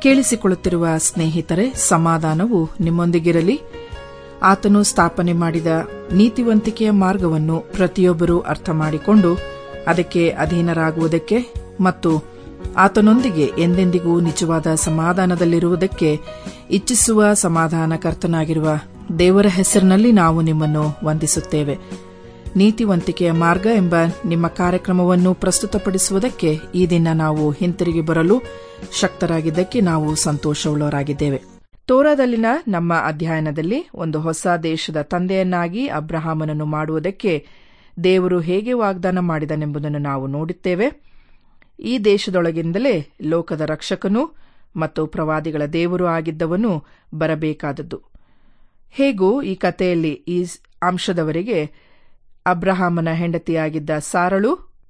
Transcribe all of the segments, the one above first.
ಕೇಳಿಸಿಕೊಳ್ಳುತ್ತಿರುವ ಸ್ನೇಹಿತರೆ ಸಮಾಧಾನವು ನಿಮ್ಮೊಂದಿಗಿರಲಿ ಆತನು ಸ್ಥಾಪನೆ ಮಾಡಿದ ನೀತಿವಂತಿಕೆಯ ಮಾರ್ಗವನ್ನು ಪ್ರತಿಯೊಬ್ಬರೂ ಅರ್ಥ ಮಾಡಿಕೊಂಡು ಅದಕ್ಕೆ ಅಧೀನರಾಗುವುದಕ್ಕೆ ಮತ್ತು ಆತನೊಂದಿಗೆ ಎಂದೆಂದಿಗೂ ನಿಜವಾದ ಸಮಾಧಾನದಲ್ಲಿರುವುದಕ್ಕೆ ಇಚ್ಛಿಸುವ ಸಮಾಧಾನಕರ್ತನಾಗಿರುವ ದೇವರ ಹೆಸರಿನಲ್ಲಿ ನಾವು ನಿಮ್ಮನ್ನು ವಂದಿಸುತ್ತೇವೆ ನೀತಿವಂತಿಕೆಯ ಮಾರ್ಗ ಎಂಬ ನಿಮ್ಮ ಕಾರ್ಯಕ್ರಮವನ್ನು ಪ್ರಸ್ತುತಪಡಿಸುವುದಕ್ಕೆ ಈ ದಿನ ನಾವು ಹಿಂತಿರುಗಿ ಬರಲು ಶಕ್ತರಾಗಿದ್ದಕ್ಕೆ ನಾವು ಸಂತೋಷವುಳ್ಳವರಾಗಿದ್ದೇವೆ ತೋರಾದಲ್ಲಿನ ನಮ್ಮ ಅಧ್ಯಯನದಲ್ಲಿ ಒಂದು ಹೊಸ ದೇಶದ ತಂದೆಯನ್ನಾಗಿ ಅಬ್ರಹಾಮನನ್ನು ಮಾಡುವುದಕ್ಕೆ ದೇವರು ಹೇಗೆ ವಾಗ್ದಾನ ಮಾಡಿದನೆಂಬುದನ್ನು ನಾವು ನೋಡುತ್ತೇವೆ ಈ ದೇಶದೊಳಗಿಂದಲೇ ಲೋಕದ ರಕ್ಷಕನೂ ಮತ್ತು ಪ್ರವಾದಿಗಳ ದೇವರು ಆಗಿದ್ದವನು ಬರಬೇಕಾದದ್ದು ಹೇಗೂ ಈ ಕಥೆಯಲ್ಲಿ ಈ ಅಂಶದವರೆಗೆ ಅಬ್ರಹಾಮನ ಹೆಂಡತಿಯಾಗಿದ್ದ ಸಾರಳು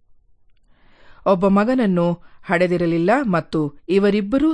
ಒಬ್ಬ ಮಗನನ್ನು ಹಡೆದಿರಲಿಲ್ಲ ಮತ್ತು ಇವರಿಬ್ಬರೂ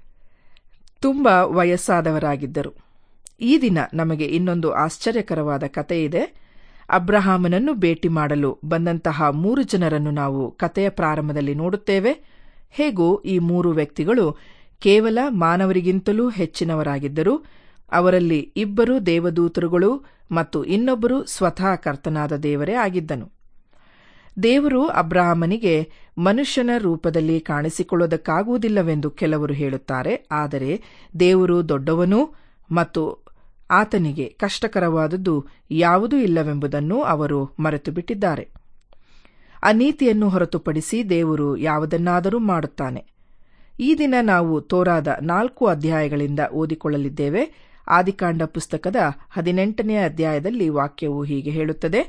ತುಂಬಾ ವಯಸ್ಸಾದವರಾಗಿದ್ದರು ಈ ದಿನ ನಮಗೆ ಇನ್ನೊಂದು ಆಶ್ಚರ್ಯಕರವಾದ ಕಥೆಯಿದೆ ಅಬ್ರಹಾಮನನ್ನು ಭೇಟಿ ಮಾಡಲು ಬಂದಂತಹ ಮೂರು ಜನರನ್ನು ನಾವು ಕಥೆಯ ಪ್ರಾರಂಭದಲ್ಲಿ ನೋಡುತ್ತೇವೆ ಹೇಗೂ ಈ ಮೂರು ವ್ಯಕ್ತಿಗಳು ಕೇವಲ ಮಾನವರಿಗಿಂತಲೂ ಹೆಚ್ಚಿನವರಾಗಿದ್ದರು ಅವರಲ್ಲಿ ಇಬ್ಬರು ದೇವದೂತರುಗಳು ಮತ್ತು ಇನ್ನೊಬ್ಬರು ಸ್ವತಃ ಕರ್ತನಾದ ದೇವರೇ ಆಗಿದ್ದನು ದೇವರು ಅಬ್ರಹಾಮನಿಗೆ ಮನುಷ್ಯನ ರೂಪದಲ್ಲಿ ಕಾಣಿಸಿಕೊಳ್ಳುವುದಕ್ಕಾಗುವುದಿಲ್ಲವೆಂದು ಕೆಲವರು ಹೇಳುತ್ತಾರೆ ಆದರೆ ದೇವರು ದೊಡ್ಡವನೂ ಮತ್ತು ಆತನಿಗೆ ಕಷ್ಟಕರವಾದದ್ದು ಯಾವುದೂ ಇಲ್ಲವೆಂಬುದನ್ನು ಅವರು ಮರೆತು ಬಿಟ್ಟಿದ್ದಾರೆ ಅನೀತಿಯನ್ನು ಹೊರತುಪಡಿಸಿ ದೇವರು ಯಾವುದನ್ನಾದರೂ ಮಾಡುತ್ತಾನೆ ಈ ದಿನ ನಾವು ತೋರಾದ ನಾಲ್ಕು ಅಧ್ಯಾಯಗಳಿಂದ ಓದಿಕೊಳ್ಳಲಿದ್ದೇವೆ ಆದಿಕಾಂಡ ಪುಸ್ತಕದ ಹದಿನೆಂಟನೇ ಅಧ್ಯಾಯದಲ್ಲಿ ವಾಕ್ಯವು ಹೀಗೆ ಹೇಳುತ್ತದೆ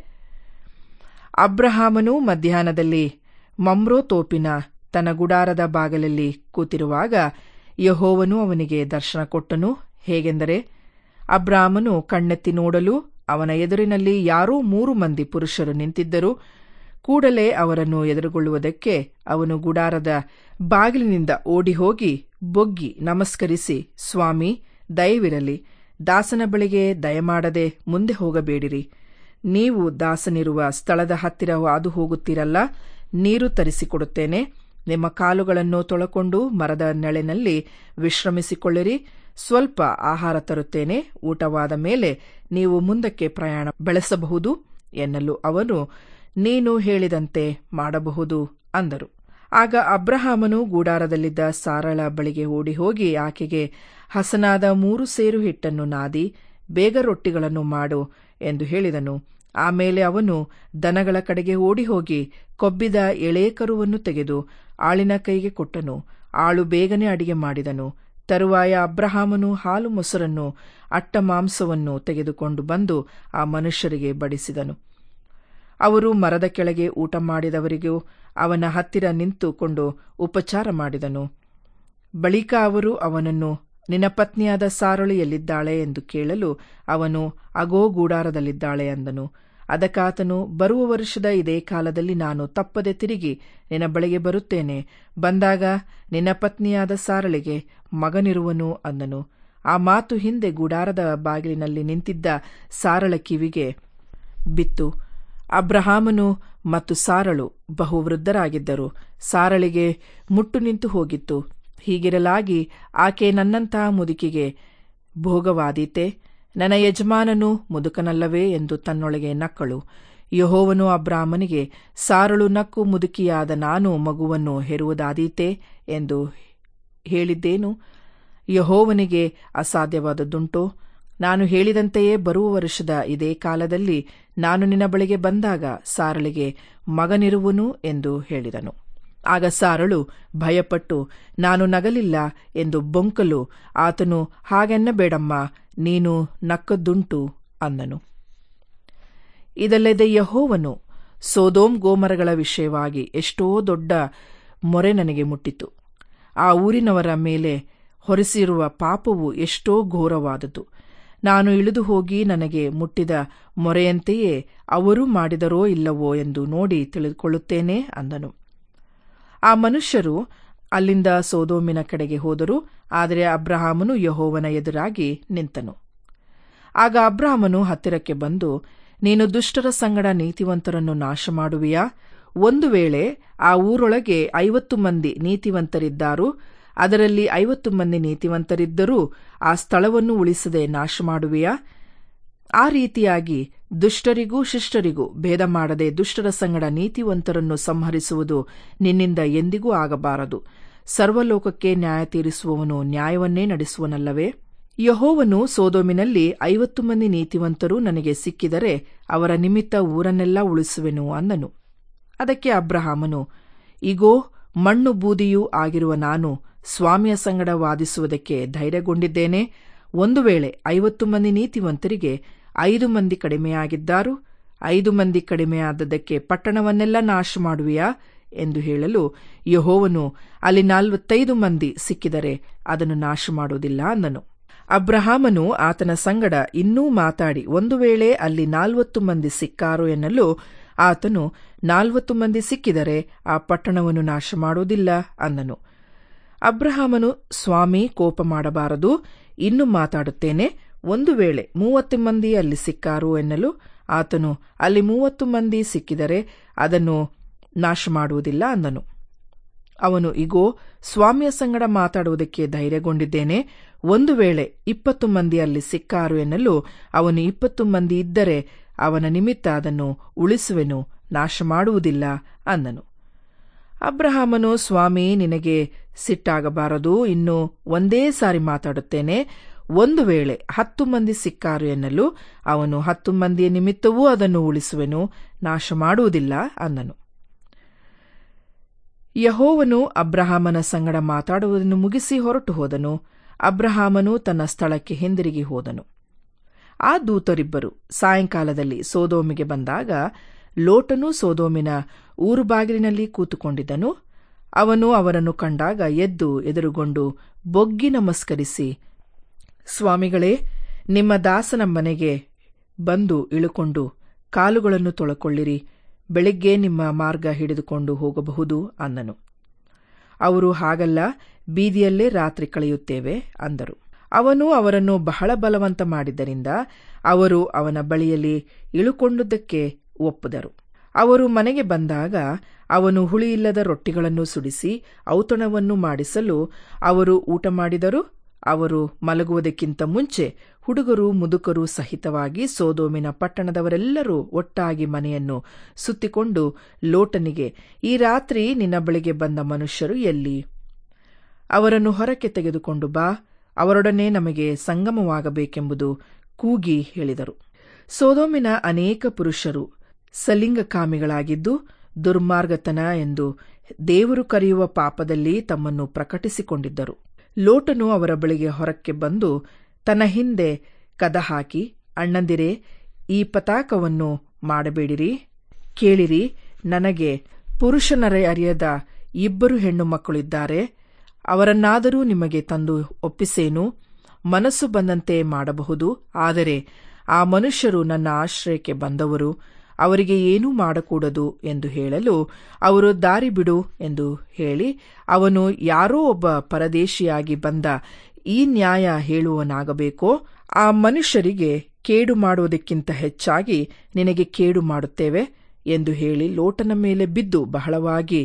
ಅಬ್ರಹಾಮನು ಮಧ್ಯಾಹ್ನದಲ್ಲಿ ಮಮ್ರೋ ತೋಪಿನ ತನ್ನ ಗುಡಾರದ ಬಾಗಲಲ್ಲಿ ಕೂತಿರುವಾಗ ಯಹೋವನು ಅವನಿಗೆ ದರ್ಶನ ಕೊಟ್ಟನು ಹೇಗೆಂದರೆ ಅಬ್ರಾಹ್ಮನು ಕಣ್ಣೆತ್ತಿ ನೋಡಲು ಅವನ ಎದುರಿನಲ್ಲಿ ಯಾರೂ ಮೂರು ಮಂದಿ ಪುರುಷರು ನಿಂತಿದ್ದರು ಕೂಡಲೇ ಅವರನ್ನು ಎದುರುಗೊಳ್ಳುವುದಕ್ಕೆ ಅವನು ಗುಡಾರದ ಬಾಗಿಲಿನಿಂದ ಓಡಿಹೋಗಿ ಬೊಗ್ಗಿ ನಮಸ್ಕರಿಸಿ ಸ್ವಾಮಿ ದಯವಿರಲಿ ದಾಸನ ಬಳಿಗೆ ದಯಮಾಡದೆ ಮುಂದೆ ಹೋಗಬೇಡಿರಿ ನೀವು ದಾಸನಿರುವ ಸ್ಥಳದ ಹತ್ತಿರ ಹಾದು ಹೋಗುತ್ತೀರಲ್ಲ ನೀರು ತರಿಸಿಕೊಡುತ್ತೇನೆ ನಿಮ್ಮ ಕಾಲುಗಳನ್ನು ತೊಳಕೊಂಡು ಮರದ ನೆಳೆನಲ್ಲಿ ವಿಶ್ರಮಿಸಿಕೊಳ್ಳಿರಿ ಸ್ವಲ್ಪ ಆಹಾರ ತರುತ್ತೇನೆ ಊಟವಾದ ಮೇಲೆ ನೀವು ಮುಂದಕ್ಕೆ ಪ್ರಯಾಣ ಬೆಳೆಸಬಹುದು ಎನ್ನಲು ಅವನು ನೀನು ಹೇಳಿದಂತೆ ಮಾಡಬಹುದು ಅಂದರು ಆಗ ಅಬ್ರಹಾಮನು ಗೂಡಾರದಲ್ಲಿದ್ದ ಸಾರಳ ಬಳಿಗೆ ಓಡಿಹೋಗಿ ಆಕೆಗೆ ಹಸನಾದ ಮೂರು ಸೇರು ಹಿಟ್ಟನ್ನು ನಾದಿ ಬೇಗ ರೊಟ್ಟಿಗಳನ್ನು ಮಾಡು ಎಂದು ಹೇಳಿದನು ಆಮೇಲೆ ಅವನು ದನಗಳ ಕಡೆಗೆ ಓಡಿಹೋಗಿ ಕೊಬ್ಬಿದ ಎಳೆ ಕರುವನ್ನು ತೆಗೆದು ಆಳಿನ ಕೈಗೆ ಕೊಟ್ಟನು ಆಳು ಬೇಗನೆ ಅಡಿಗೆ ಮಾಡಿದನು ತರುವಾಯ ಅಬ್ರಹಾಮನು ಹಾಲು ಮೊಸರನ್ನು ಅಟ್ಟ ಮಾಂಸವನ್ನು ತೆಗೆದುಕೊಂಡು ಬಂದು ಆ ಮನುಷ್ಯರಿಗೆ ಬಡಿಸಿದನು ಅವರು ಮರದ ಕೆಳಗೆ ಊಟ ಮಾಡಿದವರಿಗೂ ಅವನ ಹತ್ತಿರ ನಿಂತುಕೊಂಡು ಉಪಚಾರ ಮಾಡಿದನು ಬಳಿಕ ಅವರು ಅವನನ್ನು ನಿನ್ನ ಪತ್ನಿಯಾದ ಸಾರಳು ಎಲ್ಲಿದ್ದಾಳೆ ಎಂದು ಕೇಳಲು ಅವನು ಅಗೋ ಗೂಡಾರದಲ್ಲಿದ್ದಾಳೆ ಅಂದನು ಅದಕ್ಕಾತನು ಬರುವ ವರ್ಷದ ಇದೇ ಕಾಲದಲ್ಲಿ ನಾನು ತಪ್ಪದೆ ತಿರುಗಿ ನಿನ್ನ ಬಳಿಗೆ ಬರುತ್ತೇನೆ ಬಂದಾಗ ನಿನ್ನ ಪತ್ನಿಯಾದ ಸಾರಳಿಗೆ ಮಗನಿರುವನು ಅಂದನು ಆ ಮಾತು ಹಿಂದೆ ಗುಡಾರದ ಬಾಗಿಲಿನಲ್ಲಿ ನಿಂತಿದ್ದ ಸಾರಳ ಕಿವಿಗೆ ಬಿತ್ತು ಅಬ್ರಹಾಮನು ಮತ್ತು ಸಾರಳು ಬಹು ವೃದ್ಧರಾಗಿದ್ದರು ಸಾರಳಿಗೆ ಮುಟ್ಟು ನಿಂತು ಹೋಗಿತ್ತು ಹೀಗಿರಲಾಗಿ ಆಕೆ ನನ್ನಂತಹ ಮುದುಕಿಗೆ ಭೋಗವಾದೀತೆ ನನ್ನ ಯಜಮಾನನು ಮುದುಕನಲ್ಲವೇ ಎಂದು ತನ್ನೊಳಗೆ ನಕ್ಕಳು ಯಹೋವನು ಅಬ್ರಾಹ್ಮನಿಗೆ ಸಾರಳು ನಕ್ಕು ಮುದುಕಿಯಾದ ನಾನು ಮಗುವನ್ನು ಹೆರುವುದಾದೀತೆ ಎಂದು ಹೇಳಿದ್ದೇನು ಯಹೋವನಿಗೆ ಅಸಾಧ್ಯವಾದದ್ದುಂಟೋ ನಾನು ಹೇಳಿದಂತೆಯೇ ಬರುವ ವರ್ಷದ ಇದೇ ಕಾಲದಲ್ಲಿ ನಾನು ನಿನ್ನ ಬಳಿಗೆ ಬಂದಾಗ ಸಾರಳಿಗೆ ಮಗನಿರುವನು ಎಂದು ಹೇಳಿದನು ಆಗ ಸಾರಳು ಭಯಪಟ್ಟು ನಾನು ನಗಲಿಲ್ಲ ಎಂದು ಬೊಂಕಲು ಆತನು ಹಾಗೆನ್ನಬೇಡಮ್ಮ ನೀನು ನಕ್ಕದ್ದುಂಟು ಅಂದನು ಇದಲ್ಲದೆ ಯಹೋವನು ಸೋದೋಮ್ ಗೋಮರಗಳ ವಿಷಯವಾಗಿ ಎಷ್ಟೋ ದೊಡ್ಡ ಮೊರೆ ನನಗೆ ಮುಟ್ಟಿತು ಆ ಊರಿನವರ ಮೇಲೆ ಹೊರಿಸಿರುವ ಪಾಪವು ಎಷ್ಟೋ ಘೋರವಾದದ್ದು ನಾನು ಇಳಿದು ಹೋಗಿ ನನಗೆ ಮುಟ್ಟಿದ ಮೊರೆಯಂತೆಯೇ ಅವರೂ ಮಾಡಿದರೋ ಇಲ್ಲವೋ ಎಂದು ನೋಡಿ ತಿಳಿದುಕೊಳ್ಳುತ್ತೇನೆ ಅಂದನು ಆ ಮನುಷ್ಯರು ಅಲ್ಲಿಂದ ಸೋದೋಮಿನ ಕಡೆಗೆ ಹೋದರು ಆದರೆ ಅಬ್ರಹಾಮನು ಯಹೋವನ ಎದುರಾಗಿ ನಿಂತನು ಆಗ ಅಬ್ರಹಾಮನು ಹತ್ತಿರಕ್ಕೆ ಬಂದು ನೀನು ದುಷ್ಟರ ಸಂಗಡ ನೀತಿವಂತರನ್ನು ನಾಶ ಮಾಡುವಿಯಾ ಒಂದು ವೇಳೆ ಆ ಊರೊಳಗೆ ಐವತ್ತು ಮಂದಿ ನೀತಿವಂತರಿದ್ದಾರು ಅದರಲ್ಲಿ ಐವತ್ತು ಮಂದಿ ನೀತಿವಂತರಿದ್ದರೂ ಆ ಸ್ಥಳವನ್ನು ಉಳಿಸದೆ ನಾಶ ಮಾಡುವೆಯಾ ಆ ರೀತಿಯಾಗಿ ದುಷ್ಟರಿಗೂ ಶಿಷ್ಟರಿಗೂ ಭೇದ ಮಾಡದೆ ದುಷ್ಟರ ಸಂಗಡ ನೀತಿವಂತರನ್ನು ಸಂಹರಿಸುವುದು ನಿನ್ನಿಂದ ಎಂದಿಗೂ ಆಗಬಾರದು ಸರ್ವಲೋಕಕ್ಕೆ ನ್ಯಾಯ ತೀರಿಸುವವನು ನ್ಯಾಯವನ್ನೇ ನಡೆಸುವನಲ್ಲವೇ ಯಹೋವನು ಸೋದೋಮಿನಲ್ಲಿ ಐವತ್ತು ಮಂದಿ ನೀತಿವಂತರು ನನಗೆ ಸಿಕ್ಕಿದರೆ ಅವರ ನಿಮಿತ್ತ ಊರನ್ನೆಲ್ಲ ಉಳಿಸುವೆನು ಅಂದನು ಅದಕ್ಕೆ ಅಬ್ರಹಾಮನು ಇಗೋ ಮಣ್ಣು ಬೂದಿಯೂ ಆಗಿರುವ ನಾನು ಸ್ವಾಮಿಯ ಸಂಗಡ ವಾದಿಸುವುದಕ್ಕೆ ಧೈರ್ಯಗೊಂಡಿದ್ದೇನೆ ಒಂದು ವೇಳೆ ಐವತ್ತು ಮಂದಿ ನೀತಿವಂತರಿಗೆ ಐದು ಮಂದಿ ಕಡಿಮೆಯಾಗಿದ್ದಾರು ಐದು ಮಂದಿ ಕಡಿಮೆಯಾದದ್ದಕ್ಕೆ ಪಟ್ಟಣವನ್ನೆಲ್ಲ ನಾಶ ಮಾಡುವೆಯಾ ಎಂದು ಹೇಳಲು ಯಹೋವನು ಅಲ್ಲಿ ನಲವತ್ತೈದು ಮಂದಿ ಸಿಕ್ಕಿದರೆ ಅದನ್ನು ನಾಶ ಮಾಡುವುದಿಲ್ಲ ಅಂದನು ಅಬ್ರಹಾಮನು ಆತನ ಸಂಗಡ ಇನ್ನೂ ಮಾತಾಡಿ ಒಂದು ವೇಳೆ ಅಲ್ಲಿ ನಾಲ್ವತ್ತು ಮಂದಿ ಸಿಕ್ಕಾರು ಎನ್ನಲು ಆತನು ನಾಲ್ವತ್ತು ಮಂದಿ ಸಿಕ್ಕಿದರೆ ಆ ಪಟ್ಟಣವನ್ನು ನಾಶ ಮಾಡುವುದಿಲ್ಲ ಅಂದನು ಅಬ್ರಹಾಮನು ಸ್ವಾಮಿ ಕೋಪ ಮಾಡಬಾರದು ಇನ್ನು ಮಾತಾಡುತ್ತೇನೆ ಒಂದು ವೇಳೆ ಮೂವತ್ತು ಮಂದಿ ಅಲ್ಲಿ ಸಿಕ್ಕಾರು ಎನ್ನಲು ಆತನು ಅಲ್ಲಿ ಮೂವತ್ತು ಮಂದಿ ಸಿಕ್ಕಿದರೆ ಅದನ್ನು ನಾಶ ಮಾಡುವುದಿಲ್ಲ ಅಂದನು ಅವನು ಇಗೋ ಸ್ವಾಮಿಯ ಸಂಗಡ ಮಾತಾಡುವುದಕ್ಕೆ ಧೈರ್ಯಗೊಂಡಿದ್ದೇನೆ ಒಂದು ವೇಳೆ ಇಪ್ಪತ್ತು ಮಂದಿ ಅಲ್ಲಿ ಸಿಕ್ಕಾರು ಎನ್ನಲು ಅವನು ಇಪ್ಪತ್ತು ಮಂದಿ ಇದ್ದರೆ ಅವನ ನಿಮಿತ್ತ ಅದನ್ನು ಉಳಿಸುವೆನು ನಾಶ ಮಾಡುವುದಿಲ್ಲ ಅಂದನು ಅಬ್ರಹಾಮನು ಸ್ವಾಮಿ ನಿನಗೆ ಸಿಟ್ಟಾಗಬಾರದು ಇನ್ನು ಒಂದೇ ಸಾರಿ ಮಾತಾಡುತ್ತೇನೆ ಒಂದು ವೇಳೆ ಹತ್ತು ಮಂದಿ ಸಿಕ್ಕಾರು ಎನ್ನಲು ಅವನು ಹತ್ತು ಮಂದಿಯ ನಿಮಿತ್ತವೂ ಅದನ್ನು ಉಳಿಸುವೆನು ನಾಶ ಮಾಡುವುದಿಲ್ಲ ಅಂದನು ಯಹೋವನು ಅಬ್ರಹಾಮನ ಸಂಗಡ ಮಾತಾಡುವುದನ್ನು ಮುಗಿಸಿ ಹೊರಟು ಹೋದನು ಅಬ್ರಹಾಮನು ತನ್ನ ಸ್ಥಳಕ್ಕೆ ಹಿಂದಿರುಗಿ ಹೋದನು ಆ ದೂತರಿಬ್ಬರು ಸಾಯಂಕಾಲದಲ್ಲಿ ಸೋದೋಮಿಗೆ ಬಂದಾಗ ಲೋಟನು ಸೋದೋಮಿನ ಊರು ಬಾಗಿಲಿನಲ್ಲಿ ಕೂತುಕೊಂಡಿದ್ದನು ಅವನು ಅವರನ್ನು ಕಂಡಾಗ ಎದ್ದು ಎದುರುಗೊಂಡು ಬೊಗ್ಗಿ ನಮಸ್ಕರಿಸಿ ಸ್ವಾಮಿಗಳೇ ನಿಮ್ಮ ದಾಸನ ಮನೆಗೆ ಬಂದು ಇಳುಕೊಂಡು ಕಾಲುಗಳನ್ನು ತೊಳಕೊಳ್ಳಿರಿ ಬೆಳಿಗ್ಗೆ ನಿಮ್ಮ ಮಾರ್ಗ ಹಿಡಿದುಕೊಂಡು ಹೋಗಬಹುದು ಅಂದನು ಅವರು ಹಾಗಲ್ಲ ಬೀದಿಯಲ್ಲೇ ರಾತ್ರಿ ಕಳೆಯುತ್ತೇವೆ ಅಂದರು ಅವನು ಅವರನ್ನು ಬಹಳ ಬಲವಂತ ಮಾಡಿದ್ದರಿಂದ ಅವರು ಅವನ ಬಳಿಯಲ್ಲಿ ಇಳುಕೊಂಡುದಕ್ಕೆ ಒಪ್ಪಿದರು ಅವರು ಮನೆಗೆ ಬಂದಾಗ ಅವನು ಹುಳಿಯಿಲ್ಲದ ರೊಟ್ಟಿಗಳನ್ನು ಸುಡಿಸಿ ಔತಣವನ್ನು ಮಾಡಿಸಲು ಅವರು ಊಟ ಮಾಡಿದರು ಅವರು ಮಲಗುವುದಕ್ಕಿಂತ ಮುಂಚೆ ಹುಡುಗರು ಮುದುಕರು ಸಹಿತವಾಗಿ ಸೋದೋಮಿನ ಪಟ್ಟಣದವರೆಲ್ಲರೂ ಒಟ್ಟಾಗಿ ಮನೆಯನ್ನು ಸುತ್ತಿಕೊಂಡು ಲೋಟನಿಗೆ ಈ ರಾತ್ರಿ ನಿನ್ನ ಬಳಿಗೆ ಬಂದ ಮನುಷ್ಯರು ಎಲ್ಲಿ ಅವರನ್ನು ಹೊರಕ್ಕೆ ತೆಗೆದುಕೊಂಡು ಬಾ ಅವರೊಡನೆ ನಮಗೆ ಸಂಗಮವಾಗಬೇಕೆಂಬುದು ಕೂಗಿ ಹೇಳಿದರು ಸೋದೋಮಿನ ಅನೇಕ ಪುರುಷರು ಸಲಿಂಗಕಾಮಿಗಳಾಗಿದ್ದು ದುರ್ಮಾರ್ಗತನ ಎಂದು ದೇವರು ಕರೆಯುವ ಪಾಪದಲ್ಲಿ ತಮ್ಮನ್ನು ಪ್ರಕಟಿಸಿಕೊಂಡಿದ್ದರು ಲೋಟನು ಅವರ ಬಳಿಗೆ ಹೊರಕ್ಕೆ ಬಂದು ತನ್ನ ಹಿಂದೆ ಕದ ಹಾಕಿ ಅಣ್ಣಂದಿರೇ ಈ ಪತಾಕವನ್ನು ಮಾಡಬೇಡಿರಿ ಕೇಳಿರಿ ನನಗೆ ಪುರುಷನರೇ ಅರಿಯದ ಇಬ್ಬರು ಹೆಣ್ಣು ಮಕ್ಕಳಿದ್ದಾರೆ ಅವರನ್ನಾದರೂ ನಿಮಗೆ ತಂದು ಒಪ್ಪಿಸೇನು ಮನಸ್ಸು ಬಂದಂತೆ ಮಾಡಬಹುದು ಆದರೆ ಆ ಮನುಷ್ಯರು ನನ್ನ ಆಶ್ರಯಕ್ಕೆ ಬಂದವರು ಅವರಿಗೆ ಏನೂ ಮಾಡಕೂಡದು ಎಂದು ಹೇಳಲು ಅವರು ದಾರಿ ಬಿಡು ಎಂದು ಹೇಳಿ ಅವನು ಯಾರೋ ಒಬ್ಬ ಪರದೇಶಿಯಾಗಿ ಬಂದ ಈ ನ್ಯಾಯ ಹೇಳುವನಾಗಬೇಕೋ ಆ ಮನುಷ್ಯರಿಗೆ ಕೇಡು ಮಾಡುವುದಕ್ಕಿಂತ ಹೆಚ್ಚಾಗಿ ನಿನಗೆ ಕೇಡು ಮಾಡುತ್ತೇವೆ ಎಂದು ಹೇಳಿ ಲೋಟನ ಮೇಲೆ ಬಿದ್ದು ಬಹಳವಾಗಿ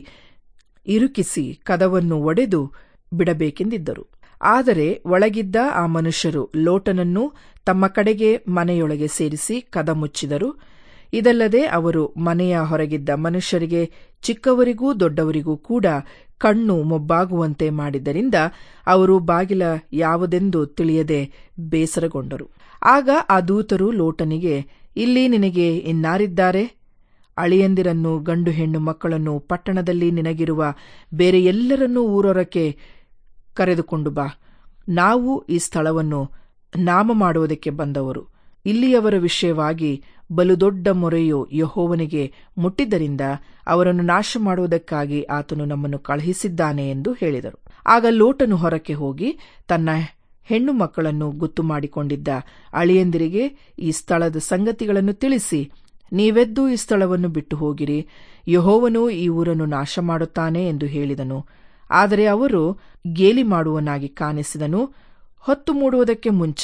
ಇರುಕಿಸಿ ಕದವನ್ನು ಒಡೆದು ಬಿಡಬೇಕೆಂದಿದ್ದರು ಆದರೆ ಒಳಗಿದ್ದ ಆ ಮನುಷ್ಯರು ಲೋಟನನ್ನು ತಮ್ಮ ಕಡೆಗೆ ಮನೆಯೊಳಗೆ ಸೇರಿಸಿ ಕದ ಮುಚ್ಚಿದರು ಇದಲ್ಲದೆ ಅವರು ಮನೆಯ ಹೊರಗಿದ್ದ ಮನುಷ್ಯರಿಗೆ ಚಿಕ್ಕವರಿಗೂ ದೊಡ್ಡವರಿಗೂ ಕೂಡ ಕಣ್ಣು ಮೊಬ್ಬಾಗುವಂತೆ ಮಾಡಿದ್ದರಿಂದ ಅವರು ಬಾಗಿಲ ಯಾವುದೆಂದು ತಿಳಿಯದೆ ಬೇಸರಗೊಂಡರು ಆಗ ಆ ದೂತರು ಲೋಟನಿಗೆ ಇಲ್ಲಿ ನಿನಗೆ ಇನ್ನಾರಿದ್ದಾರೆ ಅಳಿಯಂದಿರನ್ನು ಗಂಡು ಹೆಣ್ಣು ಮಕ್ಕಳನ್ನು ಪಟ್ಟಣದಲ್ಲಿ ನಿನಗಿರುವ ಬೇರೆ ಎಲ್ಲರನ್ನೂ ಊರೊರಕ್ಕೆ ಕರೆದುಕೊಂಡು ಬಾ ನಾವು ಈ ಸ್ಥಳವನ್ನು ನಾಮ ಮಾಡುವುದಕ್ಕೆ ಬಂದವರು ಇಲ್ಲಿಯವರ ವಿಷಯವಾಗಿ ಬಲು ದೊಡ್ಡ ಮೊರೆಯು ಯಹೋವನಿಗೆ ಮುಟ್ಟಿದ್ದರಿಂದ ಅವರನ್ನು ನಾಶ ಮಾಡುವುದಕ್ಕಾಗಿ ಆತನು ನಮ್ಮನ್ನು ಕಳುಹಿಸಿದ್ದಾನೆ ಎಂದು ಹೇಳಿದರು ಆಗ ಲೋಟನು ಹೊರಕ್ಕೆ ಹೋಗಿ ತನ್ನ ಹೆಣ್ಣು ಮಕ್ಕಳನ್ನು ಗುತ್ತು ಮಾಡಿಕೊಂಡಿದ್ದ ಅಳಿಯಂದಿರಿಗೆ ಈ ಸ್ಥಳದ ಸಂಗತಿಗಳನ್ನು ತಿಳಿಸಿ ನೀವೆದ್ದು ಈ ಸ್ಥಳವನ್ನು ಬಿಟ್ಟು ಹೋಗಿರಿ ಯಹೋವನು ಈ ಊರನ್ನು ನಾಶ ಮಾಡುತ್ತಾನೆ ಎಂದು ಹೇಳಿದನು ಆದರೆ ಅವರು ಗೇಲಿ ಮಾಡುವನಾಗಿ ಕಾಣಿಸಿದನು ಹೊತ್ತು ಮೂಡುವುದಕ್ಕೆ ಮುಂಚೆ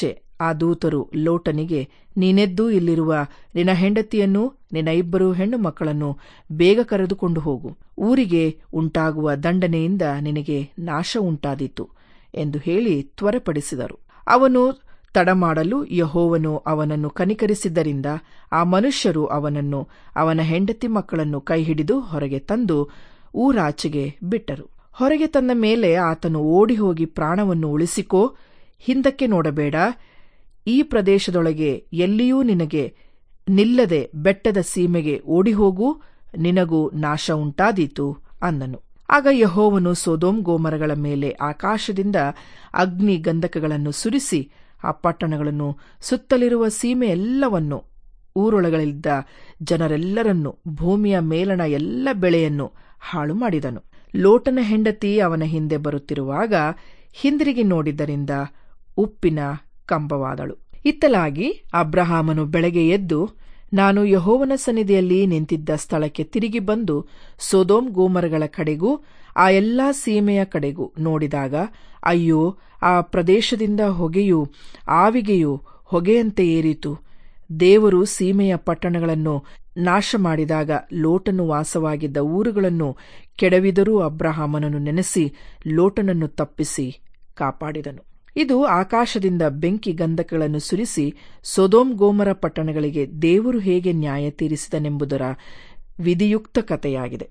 ಆ ದೂತರು ಲೋಟನಿಗೆ ನೀನೆದ್ದು ಇಲ್ಲಿರುವ ನಿನ್ನ ಹೆಂಡತಿಯನ್ನು ನಿನ್ನ ಇಬ್ಬರು ಹೆಣ್ಣು ಮಕ್ಕಳನ್ನು ಬೇಗ ಕರೆದುಕೊಂಡು ಹೋಗು ಊರಿಗೆ ಉಂಟಾಗುವ ದಂಡನೆಯಿಂದ ನಿನಗೆ ನಾಶ ಉಂಟಾದೀತು ಎಂದು ಹೇಳಿ ತ್ವರೆಪಡಿಸಿದರು ಅವನು ತಡಮಾಡಲು ಯಹೋವನು ಅವನನ್ನು ಕನಿಕರಿಸಿದ್ದರಿಂದ ಆ ಮನುಷ್ಯರು ಅವನನ್ನು ಅವನ ಹೆಂಡತಿ ಮಕ್ಕಳನ್ನು ಕೈಹಿಡಿದು ಹೊರಗೆ ತಂದು ಊರಾಚೆಗೆ ಬಿಟ್ಟರು ಹೊರಗೆ ತಂದ ಮೇಲೆ ಆತನು ಓಡಿ ಹೋಗಿ ಪ್ರಾಣವನ್ನು ಉಳಿಸಿಕೋ ಹಿಂದಕ್ಕೆ ನೋಡಬೇಡ ಈ ಪ್ರದೇಶದೊಳಗೆ ಎಲ್ಲಿಯೂ ನಿನಗೆ ನಿಲ್ಲದೆ ಬೆಟ್ಟದ ಸೀಮೆಗೆ ಓಡಿಹೋಗು ನಿನಗೂ ನಾಶ ಉಂಟಾದೀತು ಅಂದನು ಆಗ ಯಹೋವನು ಸೋದೋಮ್ ಗೋಮರಗಳ ಮೇಲೆ ಆಕಾಶದಿಂದ ಅಗ್ನಿ ಗಂಧಕಗಳನ್ನು ಸುರಿಸಿ ಆ ಪಟ್ಟಣಗಳನ್ನು ಸುತ್ತಲಿರುವ ಸೀಮೆ ಎಲ್ಲವನ್ನು ಊರೊಳಗಳಿದ್ದ ಜನರೆಲ್ಲರನ್ನು ಭೂಮಿಯ ಮೇಲಣ ಎಲ್ಲ ಬೆಳೆಯನ್ನು ಹಾಳು ಮಾಡಿದನು ಲೋಟನ ಹೆಂಡತಿ ಅವನ ಹಿಂದೆ ಬರುತ್ತಿರುವಾಗ ಹಿಂದಿರುಗಿ ನೋಡಿದ್ದರಿಂದ ಉಪ್ಪಿನ ಕಂಬವಾದಳು ಇತ್ತಲಾಗಿ ಅಬ್ರಹಾಮನು ಬೆಳಗ್ಗೆ ಎದ್ದು ನಾನು ಯಹೋವನ ಸನ್ನಿಧಿಯಲ್ಲಿ ನಿಂತಿದ್ದ ಸ್ಥಳಕ್ಕೆ ತಿರುಗಿ ಬಂದು ಸೋದೋಮ್ ಗೋಮರಗಳ ಕಡೆಗೂ ಆ ಎಲ್ಲಾ ಸೀಮೆಯ ಕಡೆಗೂ ನೋಡಿದಾಗ ಅಯ್ಯೋ ಆ ಪ್ರದೇಶದಿಂದ ಹೊಗೆಯು ಆವಿಗೆಯು ಹೊಗೆಯಂತೆ ಏರಿತು ದೇವರು ಸೀಮೆಯ ಪಟ್ಟಣಗಳನ್ನು ನಾಶ ಮಾಡಿದಾಗ ಲೋಟನು ವಾಸವಾಗಿದ್ದ ಊರುಗಳನ್ನು ಕೆಡವಿದರೂ ಅಬ್ರಹಾಮನನ್ನು ನೆನೆಸಿ ಲೋಟನನ್ನು ತಪ್ಪಿಸಿ ಕಾಪಾಡಿದನು ಇದು ಆಕಾಶದಿಂದ ಬೆಂಕಿ ಗಂಧಕಗಳನ್ನು ಸುರಿಸಿ ಸೊದೋಮ್ ಗೋಮರ ಪಟ್ಟಣಗಳಿಗೆ ದೇವರು ಹೇಗೆ ನ್ಯಾಯ ತೀರಿಸಿದನೆಂಬುದರ ವಿಧಿಯುಕ್ತ ಕಥೆಯಾಗಿದೆ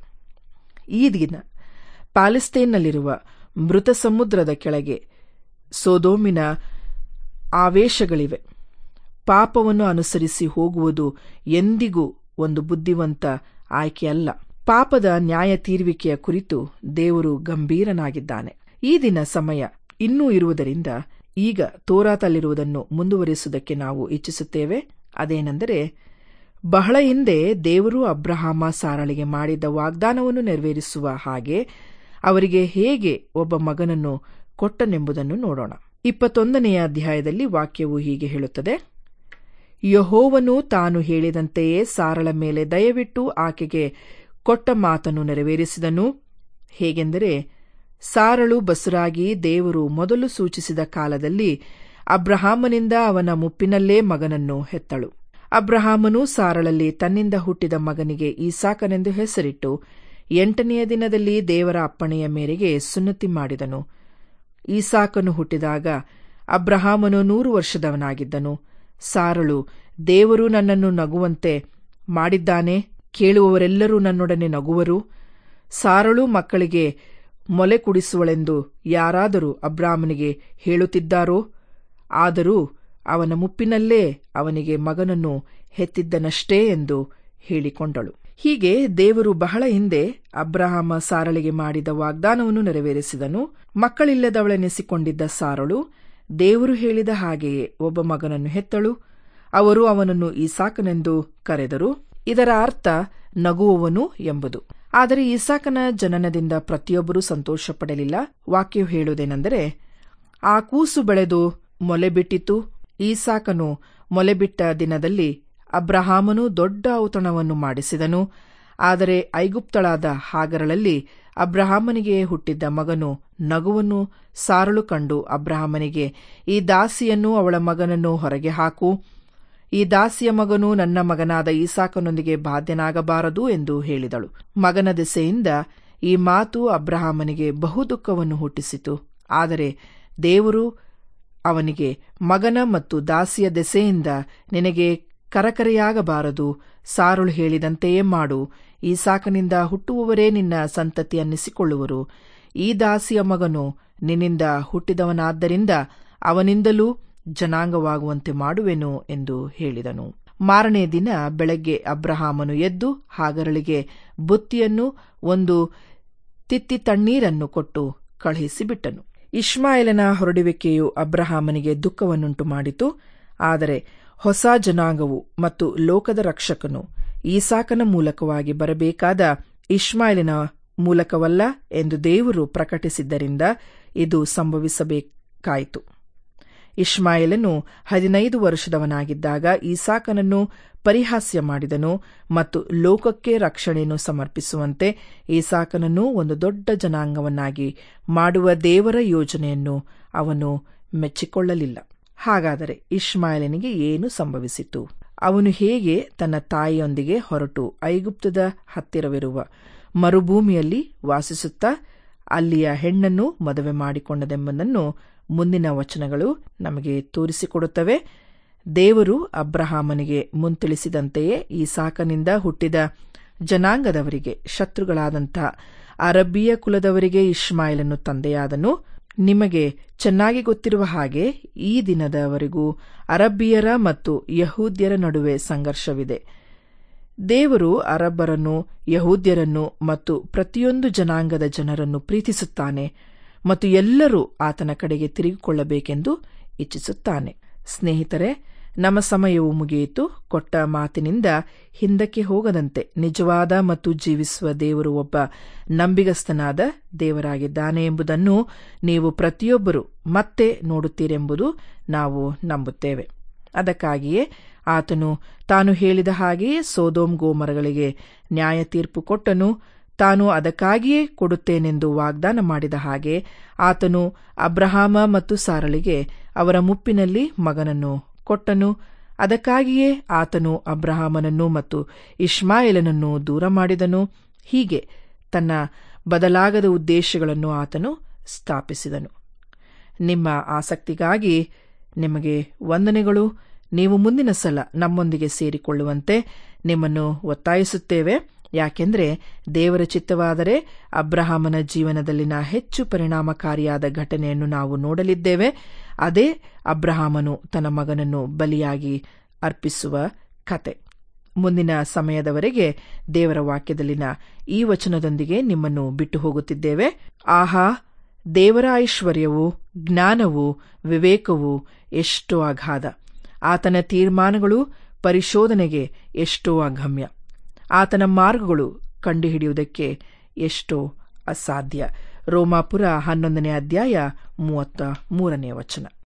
ಈ ದಿನ ಪ್ಯಾಲೆಸ್ತೇನ್ನಲ್ಲಿರುವ ಮೃತ ಸಮುದ್ರದ ಕೆಳಗೆ ಸೋದೋಮಿನ ಆವೇಶಗಳಿವೆ ಪಾಪವನ್ನು ಅನುಸರಿಸಿ ಹೋಗುವುದು ಎಂದಿಗೂ ಒಂದು ಬುದ್ಧಿವಂತ ಆಯ್ಕೆಯಲ್ಲ ಪಾಪದ ನ್ಯಾಯ ತೀರುವಿಕೆಯ ಕುರಿತು ದೇವರು ಗಂಭೀರನಾಗಿದ್ದಾನೆ ಈ ದಿನ ಸಮಯ ಇನ್ನೂ ಇರುವುದರಿಂದ ಈಗ ತೋರಾತಲ್ಲಿರುವುದನ್ನು ಮುಂದುವರಿಸುವುದಕ್ಕೆ ನಾವು ಇಚ್ಛಿಸುತ್ತೇವೆ ಅದೇನೆಂದರೆ ಬಹಳ ಹಿಂದೆ ದೇವರು ಅಬ್ರಹಾಮ ಸಾರಳಿಗೆ ಮಾಡಿದ್ದ ವಾಗ್ದಾನವನ್ನು ನೆರವೇರಿಸುವ ಹಾಗೆ ಅವರಿಗೆ ಹೇಗೆ ಒಬ್ಬ ಮಗನನ್ನು ಕೊಟ್ಟನೆಂಬುದನ್ನು ನೋಡೋಣ ಇಪ್ಪತ್ತೊಂದನೆಯ ಅಧ್ಯಾಯದಲ್ಲಿ ವಾಕ್ಯವು ಹೀಗೆ ಹೇಳುತ್ತದೆ ಯಹೋವನು ತಾನು ಹೇಳಿದಂತೆಯೇ ಸಾರಳ ಮೇಲೆ ದಯವಿಟ್ಟು ಆಕೆಗೆ ಕೊಟ್ಟ ಮಾತನ್ನು ನೆರವೇರಿಸಿದನು ಹೇಗೆಂದರೆ ಸಾರಳು ಬಸುರಾಗಿ ದೇವರು ಮೊದಲು ಸೂಚಿಸಿದ ಕಾಲದಲ್ಲಿ ಅಬ್ರಹಾಮನಿಂದ ಅವನ ಮುಪ್ಪಿನಲ್ಲೇ ಮಗನನ್ನು ಹೆತ್ತಳು ಅಬ್ರಹಾಮನು ಸಾರಳಲ್ಲಿ ತನ್ನಿಂದ ಹುಟ್ಟಿದ ಮಗನಿಗೆ ಈಸಾಕನೆಂದು ಹೆಸರಿಟ್ಟು ಎಂಟನೆಯ ದಿನದಲ್ಲಿ ದೇವರ ಅಪ್ಪಣೆಯ ಮೇರೆಗೆ ಸುನ್ನತಿ ಮಾಡಿದನು ಈಸಾಕನು ಹುಟ್ಟಿದಾಗ ಅಬ್ರಹಾಮನು ನೂರು ವರ್ಷದವನಾಗಿದ್ದನು ಸಾರಳು ದೇವರು ನನ್ನನ್ನು ನಗುವಂತೆ ಮಾಡಿದ್ದಾನೆ ಕೇಳುವವರೆಲ್ಲರೂ ನನ್ನೊಡನೆ ನಗುವರು ಸಾರಳು ಮಕ್ಕಳಿಗೆ ಮೊಲೆ ಕುಡಿಸುವಳೆಂದು ಯಾರಾದರೂ ಅಬ್ರಾಹ್ಮನಿಗೆ ಹೇಳುತ್ತಿದ್ದಾರೋ ಆದರೂ ಅವನ ಮುಪ್ಪಿನಲ್ಲೇ ಅವನಿಗೆ ಮಗನನ್ನು ಹೆತ್ತಿದ್ದನಷ್ಟೇ ಎಂದು ಹೇಳಿಕೊಂಡಳು ಹೀಗೆ ದೇವರು ಬಹಳ ಹಿಂದೆ ಅಬ್ರಹಾಮ ಸಾರಳಿಗೆ ಮಾಡಿದ ವಾಗ್ದಾನವನ್ನು ನೆರವೇರಿಸಿದನು ಮಕ್ಕಳಿಲ್ಲದವಳೆನಿಸಿಕೊಂಡಿದ್ದ ಸಾರಳು ದೇವರು ಹೇಳಿದ ಹಾಗೆಯೇ ಒಬ್ಬ ಮಗನನ್ನು ಹೆತ್ತಳು ಅವರು ಅವನನ್ನು ಈಸಾಕನೆಂದು ಕರೆದರು ಇದರ ಅರ್ಥ ನಗುವವನು ಎಂಬುದು ಆದರೆ ಈಸಾಕನ ಜನನದಿಂದ ಪ್ರತಿಯೊಬ್ಬರೂ ಸಂತೋಷ ಪಡಲಿಲ್ಲ ವಾಕ್ಯವು ಹೇಳುವುದೇನೆಂದರೆ ಆ ಕೂಸು ಬೆಳೆದು ಮೊಲೆ ಬಿಟ್ಟಿತು ಈಸಾಕನು ಮೊಲೆ ಬಿಟ್ಟ ದಿನದಲ್ಲಿ ಅಬ್ರಹಾಮನು ದೊಡ್ಡ ಔತಣವನ್ನು ಮಾಡಿಸಿದನು ಆದರೆ ಐಗುಪ್ತಳಾದ ಹಾಗರಳಲ್ಲಿ ಅಬ್ರಹಾಮನಿಗೆ ಹುಟ್ಟಿದ್ದ ಮಗನು ನಗುವನ್ನು ಸಾರಳು ಕಂಡು ಅಬ್ರಹಾಮನಿಗೆ ಈ ದಾಸಿಯನ್ನು ಅವಳ ಮಗನನ್ನು ಹೊರಗೆ ಹಾಕು ಈ ದಾಸಿಯ ಮಗನು ನನ್ನ ಮಗನಾದ ಈಸಾಕನೊಂದಿಗೆ ಬಾಧ್ಯನಾಗಬಾರದು ಎಂದು ಹೇಳಿದಳು ಮಗನ ದೆಸೆಯಿಂದ ಈ ಮಾತು ಅಬ್ರಹಾಮನಿಗೆ ಬಹು ದುಃಖವನ್ನು ಹುಟ್ಟಿಸಿತು ಆದರೆ ದೇವರು ಅವನಿಗೆ ಮಗನ ಮತ್ತು ದಾಸಿಯ ದೆಸೆಯಿಂದ ನಿನಗೆ ಕರಕರೆಯಾಗಬಾರದು ಸಾರುಳು ಹೇಳಿದಂತೆಯೇ ಮಾಡು ಈ ಸಾಕನಿಂದ ಹುಟ್ಟುವವರೇ ನಿನ್ನ ಸಂತತಿ ಅನ್ನಿಸಿಕೊಳ್ಳುವರು ಈ ದಾಸಿಯ ಮಗನು ನಿನ್ನಿಂದ ಹುಟ್ಟಿದವನಾದ್ದರಿಂದ ಅವನಿಂದಲೂ ಜನಾಂಗವಾಗುವಂತೆ ಮಾಡುವೆನು ಎಂದು ಹೇಳಿದನು ಮಾರನೇ ದಿನ ಬೆಳಗ್ಗೆ ಅಬ್ರಹಾಮನು ಎದ್ದು ಹಾಗರಳಿಗೆ ಬುತ್ತಿಯನ್ನು ಒಂದು ತಿತ್ತಿ ತಣ್ಣೀರನ್ನು ಕೊಟ್ಟು ಕಳುಹಿಸಿಬಿಟ್ಟನು ಇಷ್ಮಾಯಲನ ಹೊರಡುವಿಕೆಯು ಅಬ್ರಹಾಮನಿಗೆ ದುಃಖವನ್ನುಂಟು ಮಾಡಿತು ಆದರೆ ಹೊಸ ಜನಾಂಗವು ಮತ್ತು ಲೋಕದ ರಕ್ಷಕನು ಈಸಾಕನ ಮೂಲಕವಾಗಿ ಬರಬೇಕಾದ ಇಷ್ಮಾಯಲಿನ ಮೂಲಕವಲ್ಲ ಎಂದು ದೇವರು ಪ್ರಕಟಿಸಿದ್ದರಿಂದ ಇದು ಸಂಭವಿಸಬೇಕಾಯಿತು ಇಷ್ಮಾಯಲನು ಹದಿನೈದು ವರ್ಷದವನಾಗಿದ್ದಾಗ ಈಸಾಕನನ್ನು ಪರಿಹಾಸ್ಯ ಮಾಡಿದನು ಮತ್ತು ಲೋಕಕ್ಕೆ ರಕ್ಷಣೆಯನ್ನು ಸಮರ್ಪಿಸುವಂತೆ ಈಸಾಕನನ್ನು ಒಂದು ದೊಡ್ಡ ಜನಾಂಗವನ್ನಾಗಿ ಮಾಡುವ ದೇವರ ಯೋಜನೆಯನ್ನು ಅವನು ಮೆಚ್ಚಿಕೊಳ್ಳಲಿಲ್ಲ ಹಾಗಾದರೆ ಇಷ್ಮಾಯಲನಿಗೆ ಏನು ಸಂಭವಿಸಿತು ಅವನು ಹೇಗೆ ತನ್ನ ತಾಯಿಯೊಂದಿಗೆ ಹೊರಟು ಐಗುಪ್ತದ ಹತ್ತಿರವಿರುವ ಮರುಭೂಮಿಯಲ್ಲಿ ವಾಸಿಸುತ್ತಾ ಅಲ್ಲಿಯ ಹೆಣ್ಣನ್ನು ಮದುವೆ ಮಾಡಿಕೊಂಡದೆಂಬುದನ್ನು ಮುಂದಿನ ವಚನಗಳು ನಮಗೆ ತೋರಿಸಿಕೊಡುತ್ತವೆ ದೇವರು ಅಬ್ರಹಾಮನಿಗೆ ಮುಂತಿಳಿಸಿದಂತೆಯೇ ಈ ಸಾಕನಿಂದ ಹುಟ್ಟಿದ ಜನಾಂಗದವರಿಗೆ ಶತ್ರುಗಳಾದಂಥ ಅರಬ್ಬಿಯ ಕುಲದವರಿಗೆ ಇಷ್ಮಾಯಿಲನು ತಂದೆಯಾದನು ನಿಮಗೆ ಚೆನ್ನಾಗಿ ಗೊತ್ತಿರುವ ಹಾಗೆ ಈ ದಿನದವರೆಗೂ ಅರಬ್ಬಿಯರ ಮತ್ತು ಯಹೂದ್ಯರ ನಡುವೆ ಸಂಘರ್ಷವಿದೆ ದೇವರು ಅರಬ್ಬರನ್ನು ಯಹೂದ್ಯರನ್ನು ಮತ್ತು ಪ್ರತಿಯೊಂದು ಜನಾಂಗದ ಜನರನ್ನು ಪ್ರೀತಿಸುತ್ತಾನೆ ಮತ್ತು ಎಲ್ಲರೂ ಆತನ ಕಡೆಗೆ ತಿರುಗಿಕೊಳ್ಳಬೇಕೆಂದು ಇಚ್ಛಿಸುತ್ತಾನೆ ಸ್ನೇಹಿತರೆ ನಮ್ಮ ಸಮಯವು ಮುಗಿಯಿತು ಕೊಟ್ಟ ಮಾತಿನಿಂದ ಹಿಂದಕ್ಕೆ ಹೋಗದಂತೆ ನಿಜವಾದ ಮತ್ತು ಜೀವಿಸುವ ದೇವರು ಒಬ್ಬ ನಂಬಿಗಸ್ತನಾದ ದೇವರಾಗಿದ್ದಾನೆ ಎಂಬುದನ್ನು ನೀವು ಪ್ರತಿಯೊಬ್ಬರು ಮತ್ತೆ ನೋಡುತ್ತೀರೆಂಬುದು ನಾವು ನಂಬುತ್ತೇವೆ ಅದಕ್ಕಾಗಿಯೇ ಆತನು ತಾನು ಹೇಳಿದ ಹಾಗೆಯೇ ಸೋದೋಮ್ ಗೋಮರಗಳಿಗೆ ನ್ಯಾಯ ತೀರ್ಪು ಕೊಟ್ಟನು ತಾನು ಅದಕ್ಕಾಗಿಯೇ ಕೊಡುತ್ತೇನೆಂದು ವಾಗ್ದಾನ ಮಾಡಿದ ಹಾಗೆ ಆತನು ಅಬ್ರಹಾಮ ಮತ್ತು ಸಾರಳಿಗೆ ಅವರ ಮುಪ್ಪಿನಲ್ಲಿ ಮಗನನ್ನು ಕೊಟ್ಟನು ಅದಕ್ಕಾಗಿಯೇ ಆತನು ಅಬ್ರಹಾಮನನ್ನು ಮತ್ತು ಇಷ್ಮಾಯೇಲನನ್ನು ದೂರ ಮಾಡಿದನು ಹೀಗೆ ತನ್ನ ಬದಲಾಗದ ಉದ್ದೇಶಗಳನ್ನು ಆತನು ಸ್ಥಾಪಿಸಿದನು ನಿಮ್ಮ ಆಸಕ್ತಿಗಾಗಿ ನಿಮಗೆ ವಂದನೆಗಳು ನೀವು ಮುಂದಿನ ಸಲ ನಮ್ಮೊಂದಿಗೆ ಸೇರಿಕೊಳ್ಳುವಂತೆ ನಿಮ್ಮನ್ನು ಒತ್ತಾಯಿಸುತ್ತೇವೆ ಯಾಕೆಂದರೆ ದೇವರ ಚಿತ್ತವಾದರೆ ಅಬ್ರಹಾಮನ ಜೀವನದಲ್ಲಿನ ಹೆಚ್ಚು ಪರಿಣಾಮಕಾರಿಯಾದ ಘಟನೆಯನ್ನು ನಾವು ನೋಡಲಿದ್ದೇವೆ ಅದೇ ಅಬ್ರಹಾಮನು ತನ್ನ ಮಗನನ್ನು ಬಲಿಯಾಗಿ ಅರ್ಪಿಸುವ ಕತೆ ಮುಂದಿನ ಸಮಯದವರೆಗೆ ದೇವರ ವಾಕ್ಯದಲ್ಲಿನ ಈ ವಚನದೊಂದಿಗೆ ನಿಮ್ಮನ್ನು ಬಿಟ್ಟು ಹೋಗುತ್ತಿದ್ದೇವೆ ಆಹಾ ದೇವರ ಐಶ್ವರ್ಯವು ಜ್ಞಾನವು ವಿವೇಕವು ಎಷ್ಟೋ ಅಗಾಧ ಆತನ ತೀರ್ಮಾನಗಳು ಪರಿಶೋಧನೆಗೆ ಎಷ್ಟೋ ಅಗಮ್ಯ ಆತನ ಮಾರ್ಗಗಳು ಕಂಡುಹಿಡಿಯುವುದಕ್ಕೆ ಎಷ್ಟೋ ಅಸಾಧ್ಯ ರೋಮಾಪುರ ಹನ್ನೊಂದನೇ ಅಧ್ಯಾಯ ಮೂವತ್ತ ಮೂರನೇ ವಚನ